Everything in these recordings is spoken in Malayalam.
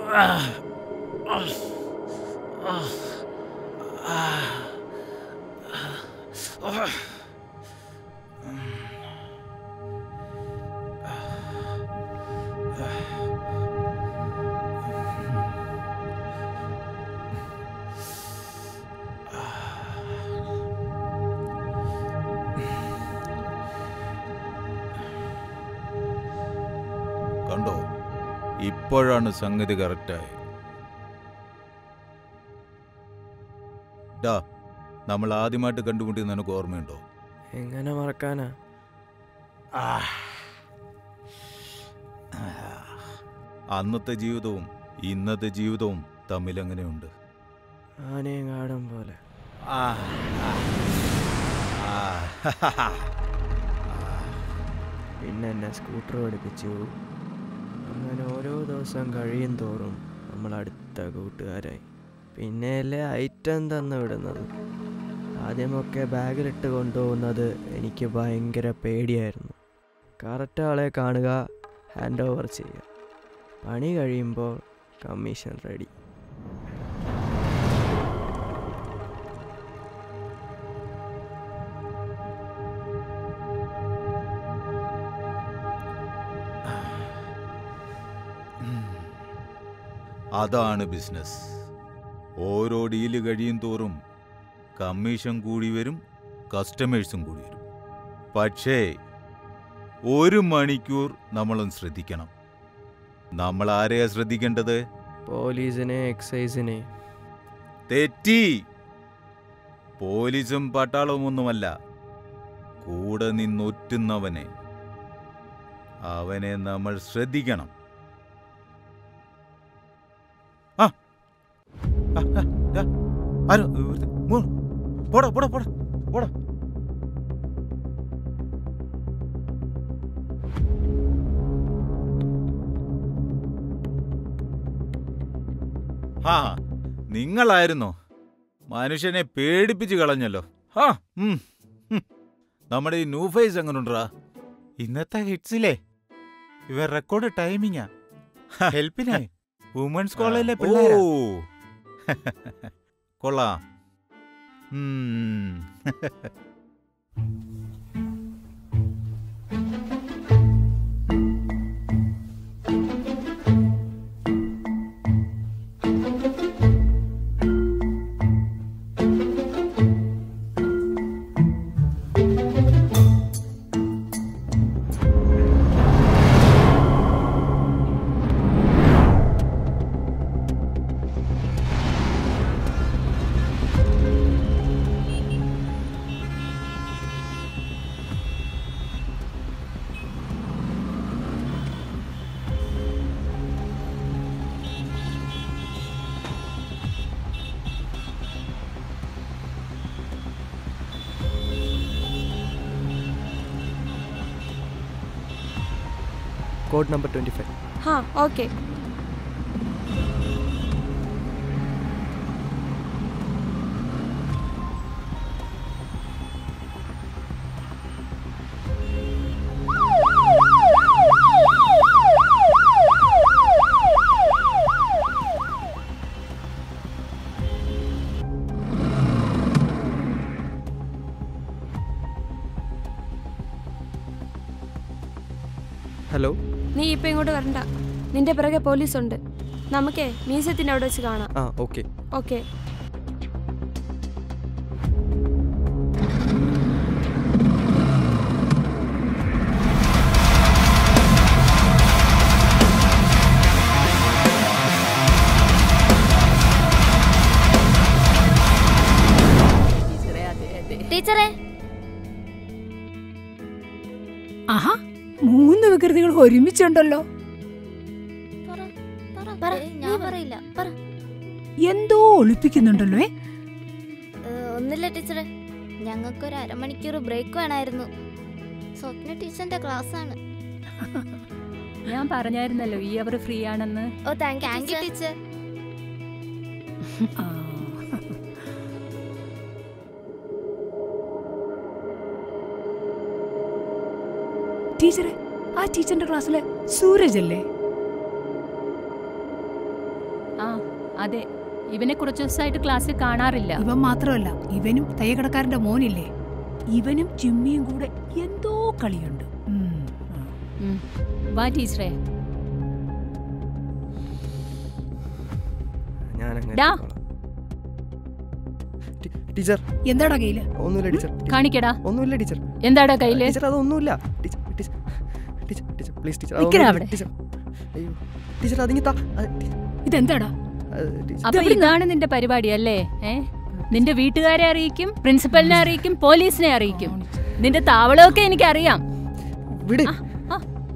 കണ്ടോ ഇപ്പോഴാണ് സംഗതി കറക്റ്റായി ഡാ നമ്മൾ ആദ്യമായിട്ട് കണ്ടുമുട്ടിയത് നിനക്ക് ഓർമ്മയുണ്ടോ എങ്ങനെ മറക്കാനാ അന്നത്തെ ജീവിതവും ഇന്നത്തെ ജീവിതവും തമ്മിൽ എങ്ങനെയുണ്ട് ആനയും കാടും പോലെ പിന്നെ എന്നെ സ്കൂട്ടർ പഠിപ്പിച്ചു അങ്ങനെ ഓരോ ദിവസം കഴിയും തോറും നമ്മൾ അടുത്ത കൂട്ടുകാരായി പിന്നെയല്ലേ ഐറ്റം തന്നു വിടുന്നത് ആദ്യമൊക്കെ ബാഗിലിട്ട് കൊണ്ടുപോകുന്നത് എനിക്ക് ഭയങ്കര പേടിയായിരുന്നു കറക്റ്റ് ആളെ കാണുക ഹാൻഡ് ഓവർ ചെയ്യുക പണി കഴിയുമ്പോൾ കമ്മീഷൻ റെഡി അതാണ് ബിസിനസ് ഓരോ ഡീല് കഴിയും തോറും കമ്മീഷൻ കൂടി വരും കസ്റ്റമേഴ്സും കൂടി വരും പക്ഷേ ഒരു മണിക്കൂർ നമ്മളൊന്ന് ശ്രദ്ധിക്കണം നമ്മൾ ആരെയാ ശ്രദ്ധിക്കേണ്ടത് പോലീസിനെ എക്സൈസിനെ തെറ്റി പോലീസും പട്ടാളവും ഒന്നുമല്ല കൂടെ നിന്നൊറ്റുന്നവനെ അവനെ നമ്മൾ ശ്രദ്ധിക്കണം ആ ആ, ആ, ദാ, ആരോ, ഇവിടുത്തെ, മോ- പോടാ പോടാ പോടാ പോടാ ആ നിങ്ങളായിരുന്നോ മനുഷ്യനെ പേടിപ്പിച്ച് കളഞ്ഞല്ലോ ആ ഉം, ഉം. നമ്മുടെ ഈ ന്യൂ ഫേസ് എങ്ങനെയുണ്ടാ ഇന്നത്തെ ഹിറ്റ്സിലെ ഇവർ റെക്കോർഡ് ടൈമിങ്ങാ ഹെൽപ്പിനായി വുമൻസ് കോളേജിലെ പിള്ളേരാ കൊള്ളാം ഉം. കോഡ് നമ്പർ ട്വൻറ്റി ഫൈവ് हाँ ओके ഹലോ നീ ഇപ്പൊ ഇങ്ങോട്ട് വരണ്ട നിന്റെ പിറകെ പോലീസുണ്ട് നമുക്കേ മ്യൂസിയത്തിന്റെ അവിടെ വെച്ച് കാണാം ആ ഓക്കെ ഓക്കെ ടീച്ചറെ ആഹാ മൂന്ന് വികൃതികൾ ഒരുമിച്ചുണ്ടല്ലോ പറ ഞാൻ പറയില്ല പറ എന്തോ ഒളിപ്പിക്കുന്നുണ്ടല്ലോ ഏ ഏ, ഒന്നില്ല ടീച്ചറെ ഞങ്ങൾക്കൊരു അരമണിക്കൂർ ബ്രേക്ക് വേണമായിരുന്നു സ്വപ്ന ടീച്ചറിന്റെ ക്ലാസ് ആണ് ഞാൻ പറഞ്ഞായിരുന്നല്ലോ ഈ അവർ ഫ്രീ ആണെന്ന് ഓ താങ്ക് യു ടീച്ചർ ആ. ടീച്ചറെ ആ ടീച്ചറിന്റെ ക്ലാസ്സിലെ സൂരജ് അല്ലേ അതെ ഇവനെ കുറച്ച് ദിവസമായിട്ട് ക്ലാസ്സിൽ കാണാറില്ല ഇവൻ മാത്രമല്ല ഇവനും തയ്യക്കടക്കാരന്റെ മോനില്ലേ ഇവനും ചിമ്മിയും കൂടെ എന്തോ കളിയുണ്ട് ഉം, ആ. ഉം. വാ ടീച്ചറെ ഞാനങ്ങനെ ഡാ. എടുത്തോളാം. ടീ- ടീച്ചർ എന്താടാ കയ്യില് ഒന്നുമില്ല ടീച്ചർ ടീച്ചർ, കാണിക്കടാ ഒന്നുമില്ല ടീച്ചർ എന്താടാ കയ്യില് ടീച്ചർ അതൊന്നുമില്ല teacher teacher teacher teacher please teacher നിക്കടാ അതൊന്നുമില്ല, അവിടെ. ടീച്ചർ അയ്യോ ടീച്ചർ അതിങ്ങി താ അത് ടീ- ഇതെന്താടാ അത് ടീച്ചർ അപ്പൊ ഇതാണ് നിന്റെ പരിപാടി അല്ലേ ഏ നിന്റെ വീട്ടുകാരെ അറിയിക്കും പ്രിൻസിപ്പലിനെ അറിയിക്കും പോലീസിനെ അറിയിക്കും നിന്റെ താവളമൊക്കെ എനിക്കറിയാം വിട് ആ, ആ.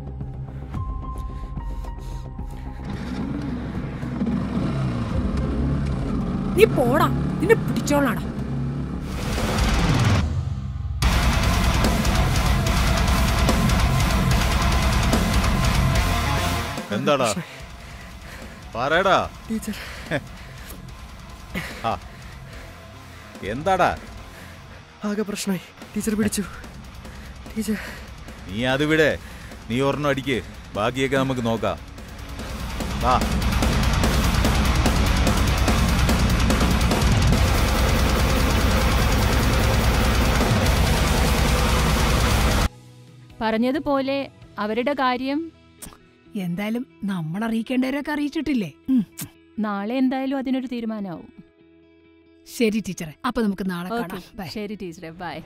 നീ പോടാ നിന്നെ പിടിച്ചോളാടാ എന്താടാ പറയടാ ടീച്ചർ ആ എന്താടാ ആകെ പ്രശ്നമായി ടീച്ചർ പിടിച്ചു ടീച്ചർ നീ അത് വിടെ നീ ഒരെണ്ണം അടിക്ക് ബാക്കിയൊക്കെ നമുക്ക് നോക്കാം വാ പറഞ്ഞതുപോലെ അവരുടെ കാര്യം എന്തായാലും നമ്മൾ അറിയിക്കേണ്ടവരൊക്കെ അറിയിച്ചിട്ടില്ലേ ഉം. നാളെ എന്തായാലും അതിനൊരു തീരുമാനമാവും ശരി ടീച്ചറെ അപ്പൊ നമുക്ക് നാളെ ഓക്കെ കാണാം ബൈ ശരി ടീച്ചറെ ബൈ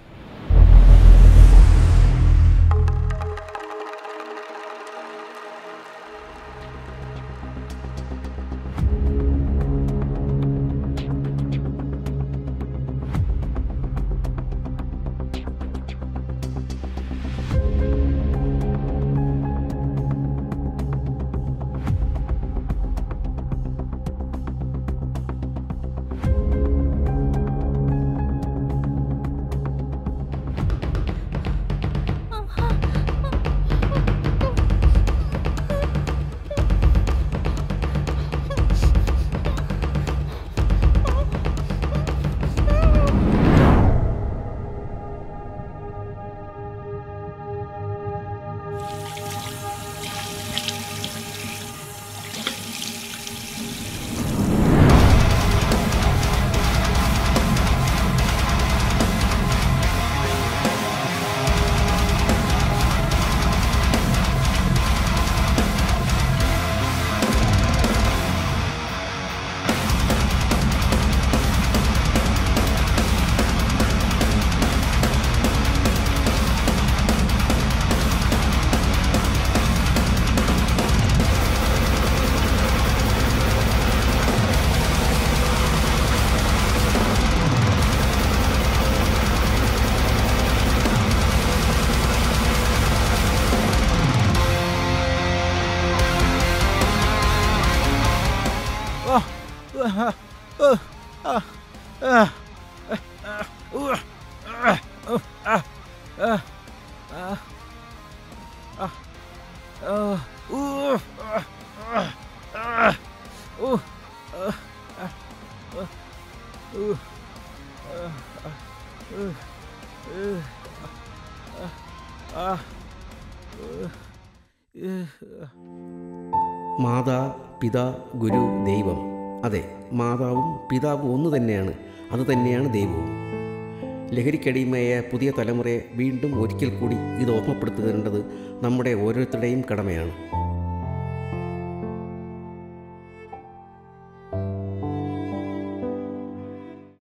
മാതാ പിതാ ഗുരു ദൈവം അതെ മാതാവും പിതാവും ഒന്ന് തന്നെയാണ് അത് തന്നെയാണ് ദൈവവും ലഹരിക്കടിമയായ പുതിയ തലമുറയെ വീണ്ടും ഒരിക്കൽ കൂടി ഇത് ഓർമ്മപ്പെടുത്തേണ്ടത് നമ്മുടെ ഓരോരുത്തരുടെയും കടമയാണ്